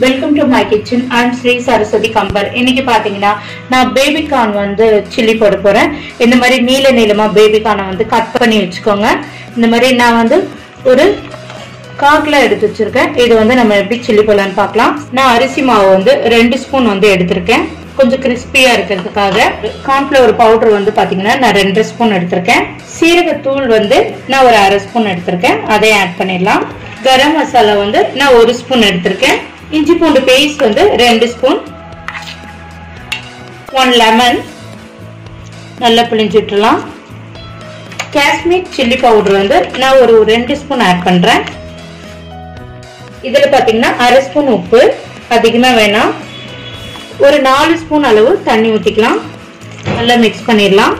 welcome to my kitchen I'm Sri Saraswathi Kambar இன்னைக்கு பாத்தீங்கன்னா நான் பேபி கார்ன் வந்து சில்லி போட போறேன் இந்த மாதிரி நீல நீளமா பேபி கார்னை வந்து கட் பண்ணி வச்சுக்கோங்க இந்த மாதிரி நான் வந்து ஒரு காக்கில் எடுத்து வச்சிருக்கேன் இது வந்து நம்ம எப்படி சில்லி போடலான்னு பார்க்கலாம் நான் அரிசி மாவு வந்து ரெண்டு ஸ்பூன் வந்து எடுத்திருக்கேன் கொஞ்சம் கிறிஸ்பியா இருக்கிறதுக்காக கார்ன்ஃபிளவர் பவுடர் வந்து பாத்தீங்கன்னா நான் ரெண்டு ஸ்பூன் எடுத்திருக்கேன் சீரகத்தூள் வந்து நான் ஒரு அரை ஸ்பூன் எடுத்திருக்கேன் அதையும் ஆட் பண்ணிடலாம் கரம் மசாலா வந்து நான் ஒரு ஸ்பூன் எடுத்திருக்கேன் இஞ்சி பூண்டு பேஸ்ட் வந்து ரெண்டு ஸ்பூன் ஒன் லெமன் நல்லா பிழிஞ்சு விட்டுலாம் காஷ்மீர் சில்லி பவுடர் வந்து நான் ஒரு ரெண்டு ஸ்பூன் ஆட் பண்றேன் இதுல பாத்தீங்கன்னா அரை ஸ்பூன் உப்பு அதிகமா வேணாம் ஒரு நாலு ஸ்பூன் அளவு தண்ணி ஊற்றிக்கலாம் நல்லா மிக்ஸ் பண்ணிடலாம்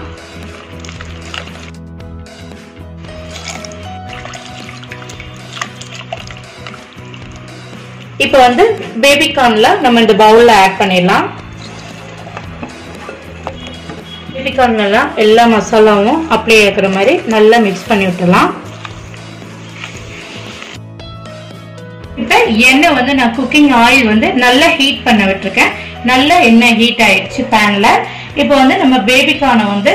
இப்போ வந்து பேபி கார்ன்ல நம்ம இந்த பவுல்ல ஆட் பண்ணிடலாம் பேபி கார்ன்லாம் எல்லா மசாலாவும் அப்ளை ஆகிற மாதிரி நல்லா மிக்ஸ் பண்ணி விட்டுலாம் இப்போ எண்ணெய் வந்து நான் குக்கிங் ஆயில் வந்து நல்லா ஹீட் பண்ண விட்டுருக்கேன் நல்லா எண்ணெய் ஹீட் ஆயிடுச்சு பேன்ல இப்போ வந்து நம்ம பேபிக்கான வந்து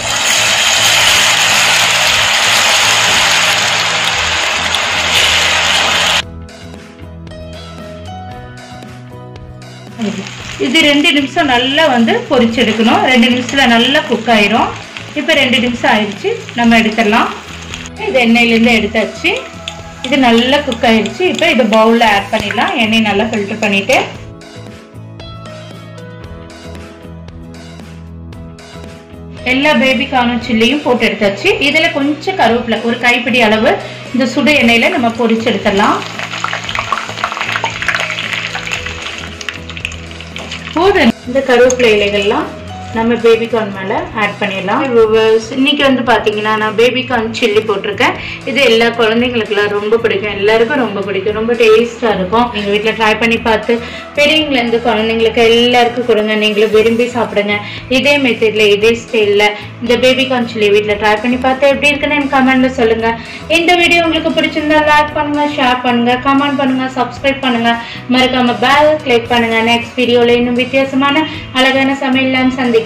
இது ரெண்டு நிமிஷம் நல்லா வந்து பொரிச்செடுக்கணும் ரெண்டு நிமிஷத்துல நல்லா குக் ஆயிரும் இப்போ ரெண்டு நிமிஷம் ஆயிடுச்சு நம்ம எடுத்துடலாம் இது எண்ணெயிலேருந்து எடுத்தாச்சு இது நல்லா குக் ஆயிடுச்சு இப்போ இது பவுலில் ஆட் பண்ணிடலாம் எண்ணெய் நல்லா ஃபில்டர் பண்ணிட்டு எல்லா பேபிக்கானும் சில்லியும் போட்டு எடுத்தாச்சு இதில் கொஞ்சம் கருவேப்பிலை ஒரு கைப்பிடி அளவு இந்த சுடு எண்ணெயில் நம்ம பொரிச்சு எடுத்துடலாம் போதும் இந்த கருவேப்பிலை இலைகள்லாம் நம்ம பேபிகார்ன் மேலே ஆட் பண்ணிடலாம் இன்னைக்கு வந்து பார்த்தீங்கன்னா நான் பேபிகார்ன் சில்லி போட்டிருக்கேன் இது எல்லா குழந்தைங்களுக்குலாம் ரொம்ப பிடிக்கும் எல்லாருக்கும் ரொம்ப பிடிக்கும் ரொம்ப டேஸ்ட்டாக இருக்கும் எங்கள் வீட்டில் ட்ரை பண்ணி பார்த்து பெரியவங்கலேருந்து குழந்தைங்களுக்கு எல்லாருக்கும் கொடுங்க நீங்களும் விரும்பி சாப்பிடுங்க இதே மெத்தடில் இதே ஸ்டைலில் இந்த பேபிகார்ன் சில்லி வீட்டில் ட்ரை பண்ணி பார்த்து எப்படி இருக்குன்னு எனக்கு கமெண்ட்டில் சொல்லுங்கள் இந்த வீடியோ உங்களுக்கு பிடிச்சிருந்தா லைக் பண்ணுங்கள் ஷேர் பண்ணுங்கள் கமெண்ட் பண்ணுங்கள் சப்ஸ்கிரைப் பண்ணுங்கள் மறக்காமல் பேல் கிளிக் பண்ணுங்கள் நெக்ஸ்ட் வீடியோவில் இன்னும் வித்தியாசமான அழகான சமையல்லாம் சந்தி